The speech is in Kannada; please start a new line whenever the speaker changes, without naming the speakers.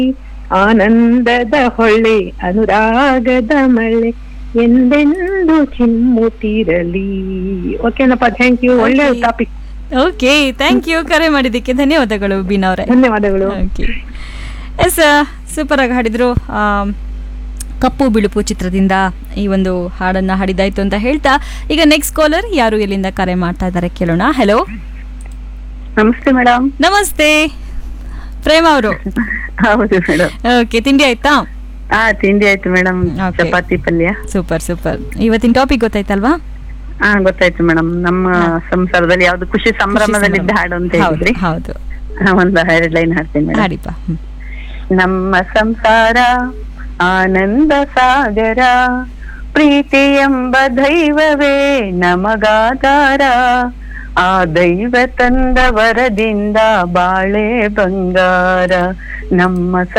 ಆನಂದದ ಹೊಳ್ಳೆ ಅನುರಾಗದ ಮಳೆ ಎಂದೆಂದು ಚಿಮ್ಮುತ್ತಿರಲಿ ಓಕೆನಪ್ಪ ಥ್ಯಾಂಕ್ ಯು ಒಳ್ಳೆ
Okay.
Topic
okay thank you ಕರೆ ಮಾಡಿದ್ದಕ್ಕೆ ಧನ್ಯವಾದಗಳು ಬೀನಾ ಅವರೇ
ಧನ್ಯವಾದಗಳು
ಓಕೆ ಎಸ್ ಸೂಪರ್ ಆಗಿ ಹಾಡಿದ್ರು ಆಮ್, ಕಪ್ಪು ಬಿಳುಪು ಚಿತ್ರದಿಂದ ಈ ಒಂದು ಹಾಡನ್ನ ಹಾಡಿದಾಯ್ತು ಅಂತ ಹೇಳ್ತಾ ಈಗ ನೆಕ್ಸ್ಟ್ ಕಾಲರ್ ಯಾರು ಎಲ್ಲಿಂದ ಕರೆ ಮಾಡ್ತಾ ಇದ್ದಾರೆ ಕೇಳೋಣ ಹಲೋ
ನಮಸ್ತೆ ಮೇಡಮ್
ನಮಸ್ತೆ ಪ್ರೇಮ ಅವರು
ಹೌದು ಮೇಡಮ್
ಓಕೆ ತಿಂಡಿ ಆಯ್ತಾ
ಹಾ ತಿಂಡಿ ಆಯ್ತು ಮೇಡಮ್
Okay.
ಚಪಾತಿ ಪಲ್ಯ
ಸೂಪರ್ ಸೂಪರ್ ಇವತ್ತಿನ ಟಾಪಿಕ್ ಗೊತ್ತಾಯ್ತಲ್ವಾ
ಹಾ ಗೊತ್ತಾಯ್ತು ಮೇಡಮ್ ನಮ್ಮ ಸಂಸಾರದಲ್ಲಿ ಯಾವ್ದು ಖುಷಿ ಸಂಭ್ರಮದಲ್ಲಿ ಇದ್ದ ಹಾಡು ಅಂತ
ಹೌದು
ಹೇಳಿದ್ರಿ
ಹೌದು
ಹಾ, ಒಂದು ಎರಡು ಲೈನ್ ಹಾಡ್ತೀನಿ ಮೇಡಮ್
ಹಾಡಿಪ್ಪ ಹ್ಮ್.
ನಮ್ಮ ಸಂಸಾರ ಆನಂದ ಸಾಗರ ಪ್ರೀತಿ ಎಂಬ ದೈವವೇ ನಮಗಾಧಾರ ಆ ದೈವ ತಂದ ವರದಿಂದ ಬಾಳೆ ಬಂಗಾರ ನಮ್ಮ